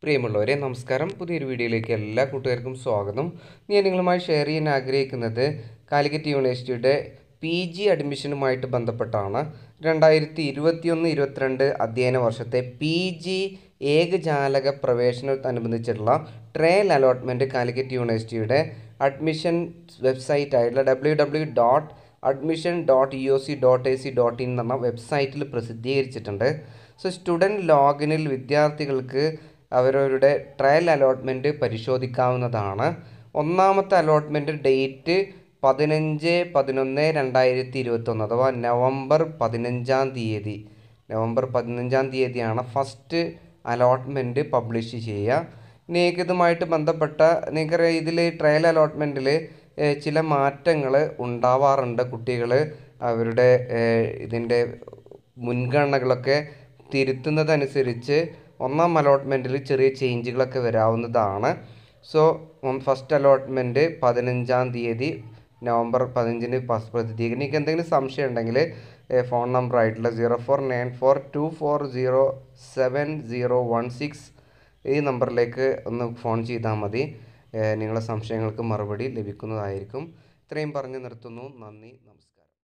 പ്രിയമുള്ളവരെ നമസ്കാരം പുതിയൊരു വീഡിയോയിലേക്ക് എല്ലാ കൂട്ടുകാർക്കും സ്വാഗതം ഞാൻ നിങ്ങളുമായി ഷെയർ ചെയ്യാൻ ആഗ്രഹിക്കുന്നത് കാലിക്കറ്റ് യൂണിവേഴ്സിറ്റിയുടെ പി ജി അഡ്മിഷനുമായിട്ട് ബന്ധപ്പെട്ടാണ് രണ്ടായിരത്തി ഇരുപത്തിയൊന്ന് ഇരുപത്തിരണ്ട് അധ്യയന വർഷത്തെ പി ജി ഏകജാലക പ്രവേശനത്തോടനുബന്ധിച്ചിട്ടുള്ള ട്രയൽ അലോട്ട്മെൻറ്റ് കാലിക്കറ്റ് യൂണിവേഴ്സിറ്റിയുടെ അഡ്മിഷൻ വെബ്സൈറ്റ് ആയിട്ടുള്ള W W dot admission dot U C dot A C dot in എന്ന വെബ്സൈറ്റിൽ പ്രസിദ്ധീകരിച്ചിട്ടുണ്ട് സോ സ്റ്റുഡൻറ്റ് ലോഗിനിൽ വിദ്യാർത്ഥികൾക്ക് അവരവരുടെ ട്രയൽ അലോട്ട്മെൻറ്റ് പരിശോധിക്കാവുന്നതാണ് ഒന്നാമത്തെ അലോട്ട്മെൻറ്റ് ഡേറ്റ് പതിനഞ്ച് പതിനൊന്ന് രണ്ടായിരത്തി ഇരുപത്തൊന്ന് അഥവാ നവംബർ പതിനഞ്ചാം തീയതി നവംബർ പതിനഞ്ചാം തീയതിയാണ് ഫസ്റ്റ് അലോട്ട്മെൻറ്റ് പബ്ലിഷ് ചെയ്യുക നിങ്ങൾക്ക് ഇതുമായിട്ട് ബന്ധപ്പെട്ട നിങ്ങൾക്ക് ഇതിൽ ട്രയൽ അലോട്ട്മെൻറ്റിൽ ചില മാറ്റങ്ങൾ ഉണ്ടാവാറുണ്ട് കുട്ടികൾ അവരുടെ ഏഹ്, ഇതിൻ്റെ മുൻഗണനകളൊക്കെ തിരുത്തുന്നതനുസരിച്ച് ഒന്നാം അലോട്ട്മെൻറ്റിൽ ചെറിയ ചേഞ്ചുകളൊക്കെ വരാവുന്നതാണ് സോ ഫസ്റ്റ് അലോട്ട്മെൻറ്റ് പതിനഞ്ചാം തീയതി നവംബർ പതിനഞ്ചിന് പസ് പ്രസിദ്ധീകരിക്കും നിങ്ങൾക്ക് എന്തെങ്കിലും സംശയം ഉണ്ടെങ്കിൽ ഫോൺ നമ്പർ ആയിട്ടുള്ള zero four nine four two four zero seven zero one six ഈ നമ്പറിലേക്ക് ഒന്ന് ഫോൺ ചെയ്താൽ മതി ഏഹ് നിങ്ങളുടെ സംശയങ്ങൾക്ക് മറുപടി ലഭിക്കുന്നതായിരിക്കും ഇത്രയും പറഞ്ഞ് നിർത്തുന്നു നന്ദി നമസ്കാരം